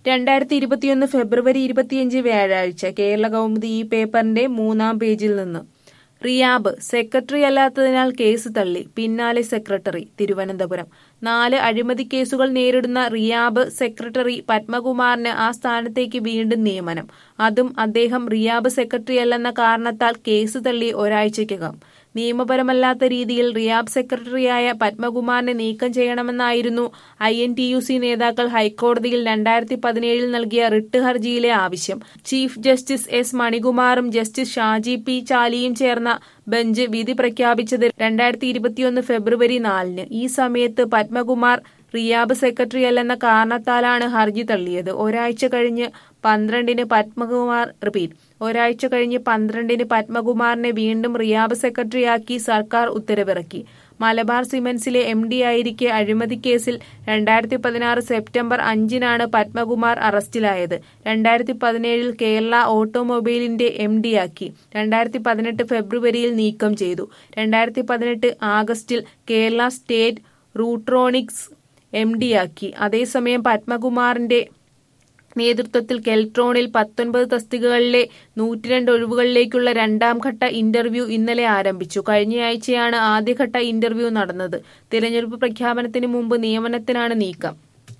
രണ്ടായിരത്തി ഇരുപത്തിയൊന്ന് ഫെബ്രുവരി ഇരുപത്തിയഞ്ച് വ്യാഴാഴ്ച കേരള കൗമുദി ഈ പേപ്പറിന്റെ മൂന്നാം പേജിൽ നിന്ന് റിയാബ് സെക്രട്ടറി അല്ലാത്തതിനാൽ കേസ് തള്ളി പിന്നാലെ സെക്രട്ടറി തിരുവനന്തപുരം നാല് അഴിമതി കേസുകൾ നേരിടുന്ന റിയാബ് സെക്രട്ടറി പത്മകുമാറിന് ആ സ്ഥാനത്തേക്ക് വീണ്ടും നിയമനം അതും അദ്ദേഹം റിയാബ് സെക്രട്ടറിയല്ലെന്ന കാരണത്താൽ കേസ് തള്ളി ഒരാഴ്ചയ്ക്കകം നിയമപരമല്ലാത്ത രീതിയിൽ റിയാബ് സെക്രട്ടറിയായ പത്മകുമാറിനെ നീക്കം ചെയ്യണമെന്നായിരുന്നു I N T U C നേതാക്കൾ ഹൈക്കോടതിയിൽ രണ്ടായിരത്തി പതിനേഴിൽ നൽകിയ റിട്ട് ഹർജിയിലെ ആവശ്യം ചീഫ് ജസ്റ്റിസ് എസ് മണികുമാറും ജസ്റ്റിസ് ഷാജി പി ചാലിയും ചേർന്ന ബെഞ്ച് വിധി പ്രഖ്യാപിച്ചത് രണ്ടായിരത്തി ഇരുപത്തിയൊന്ന് ഫെബ്രുവരി നാലിന് ഈ സമയത്ത് പത്മകുമാർ റിയാബ് സെക്രട്ടറി അല്ലെന്ന കാരണത്താലാണ് ഹർജി തള്ളിയത് ഒരാഴ്ച കഴിഞ്ഞ് പന്ത്രണ്ടിന് പത്മകുമാർ റിപ്പീറ്റ് ഒരാഴ്ച കഴിഞ്ഞ് പന്ത്രണ്ടിന് പത്മകുമാറിനെ വീണ്ടും റിയാബ് സെക്രട്ടറിയാക്കി സർക്കാർ ഉത്തരവിറക്കി മലബാർ സിമന്റ്സിലെ എം ഡി ആയിരിക്കെ അഴിമതി കേസിൽ രണ്ടായിരത്തി പതിനാറ് സെപ്റ്റംബർ അഞ്ചിനാണ് പത്മകുമാർ അറസ്റ്റിലായത് രണ്ടായിരത്തി പതിനേഴിൽ കേരള ഓട്ടോമൊബൈലിന്റെ എം ഡിയാക്കി രണ്ടായിരത്തി പതിനെട്ട് ഫെബ്രുവരിയിൽ നീക്കം ചെയ്തു രണ്ടായിരത്തി പതിനെട്ട് ആഗസ്റ്റിൽ കേരള സ്റ്റേറ്റ് റൂട്രോണിക്സ് എം ഡിയാക്കി അതേസമയം പത്മകുമാറിന്റെ നേതൃത്വത്തിൽ കെൽട്രോണിൽ പത്തൊൻപത് തസ്തികകളിലെ നൂറ്റിരണ്ട് ഒഴിവുകളിലേക്കുള്ള രണ്ടാം ഘട്ട ഇന്റർവ്യൂ ഇന്നലെ ആരംഭിച്ചു കഴിഞ്ഞയാഴ്ചയാണ് ആദ്യഘട്ട ഇന്റർവ്യൂ നടന്നത് തിരഞ്ഞെടുപ്പ് പ്രഖ്യാപനത്തിന് മുമ്പ് നിയമനത്തിനാണ് നീക്കം